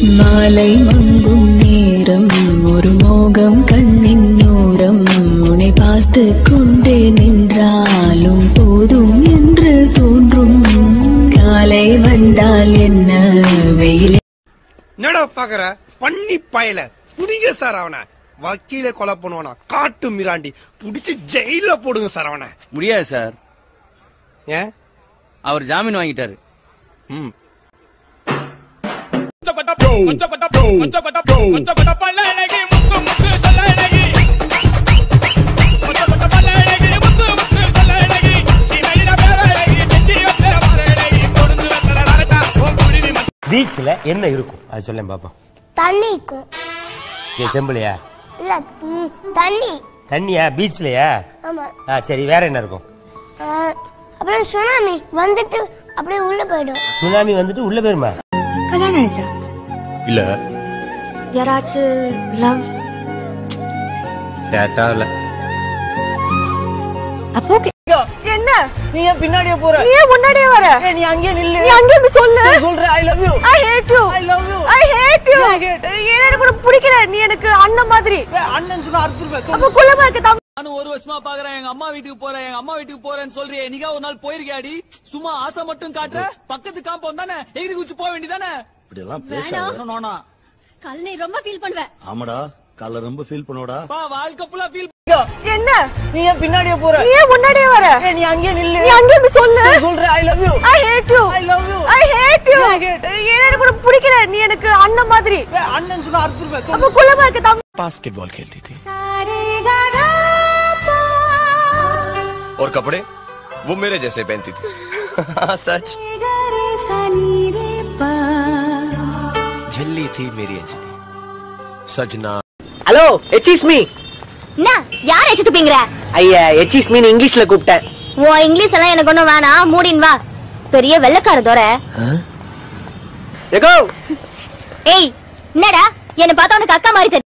மாலை மங்கும் நேரம் ஒரு மோகம் கண்ணின் ஓரம் உன்னை பார்த்து கொண்டே நின்றாலும் போதும் என்று தோன்றும் காலை வந்தால் என்ன வெயில் என்னடா பாக்குற பண்ணி பயல புடிங்க சார் அவனை வக்கீல கொலை பண்ணுவானா காட்டு மிராண்டி புடிச்சு ஜெயில போடுங்க சார் அவனை முடியாது சார் ஏன் அவர் ஜாமீன் வாங்கிட்டாரு ம் பீச்ல என்ன இருக்கும் அது சொல்லேன் பாப்போம் தண்ணிக்கும் ஏ செம்புலையா இல்ல ம், தண்ணி தண்ணியா பீச்லயா ஆமா ஆ சரி வேற என்ன இருக்கும் ஆ, அப்புறம் சுனாமி வந்துட்டு அப்படியே உள்ள போயிடும் சுனாமி வந்துட்டு உள்ள போயிருமா கல்யாணம் ஆயிடுச்சா இல்ல யாராச்சும் லவ் சேட்டா இல்ல அப்போ okay. என்ன நீ ஏன் பின்னாடியே போற நீ ஏன் முன்னாடியே வர ஏய், நீ அங்கேயே நில்லு நீ அங்கே இருந்து சொல்லு சரி, சொல்றேன் I love you I hate you I love you I hate you I hate. எனக்கு கூட பிடிக்கல நீ எனக்கு அண்ணன் மாதிரி அண்ணன் சொன்னா அறுத்துருப்பேன் அப்ப குள்ளமா இருக்க தம்பி நானும் ஒரு வருஷமா பாக்குறேன் எங்க அம்மா வீட்டுக்கு போறேன் எங்க அம்மா வீட்டுக்கு போறேன்னு சொல்றியே நீங்க ஒரு நாள் போயிருக்கியாடி சும்மா ஆசை மட்டும் காட்டுற பக்கத்து காம்பவுண்ட் தானே எகிரி குச்சி போக வேண்டியதானே இப்படி எல்லாம் பேசாத நோனா கல் நீ ரொம்ப ஃபீல் பண்ணுவ ஆமாடா காலைல ரொம்ப ஃபீல் பண்ணுவடா பா வாழ்க்கை ஃபுல்லா ஃபீல் என்ன நீ ஏன் பின்னாடியே போற நீ ஏன் முன்னாடியே வர ஏய், நீ அங்கேயே நில்லு நீ அங்கே இருந்து சொல்லு சரி, சொல்றேன் I love you I hate you I love you I hate you I hate. எனக்கு கூட பிடிக்கல நீ எனக்கு அண்ணன் மாதிரி அண்ணன் சொன்னா அறுத்துருப்பேன் அப்ப குள்ளமா இருக்க தம்பி बास्केटबॉल खेलती थी और कपड़े वो मेरे जैसे पहनती थी सच झल्ली थी मेरी अंजलि सजना ஹலோ எச்சிஸ் மீ என்ன யார் எச்சு துப்பிங்கிற ஐயா எச்சிஸ் மீன் இங்கிலீஷ்ல கூப்பிட்டேன் உன் இங்கிலீஷ் எல்லாம் எனக்கு ஒண்ணும் வேணாம் மூடின் வா பெரிய வெள்ளக்கார தோற எகோ ஏய் என்னடா என்ன பார்த்தா உனக்கு அக்கா மாதிரி தெரியும்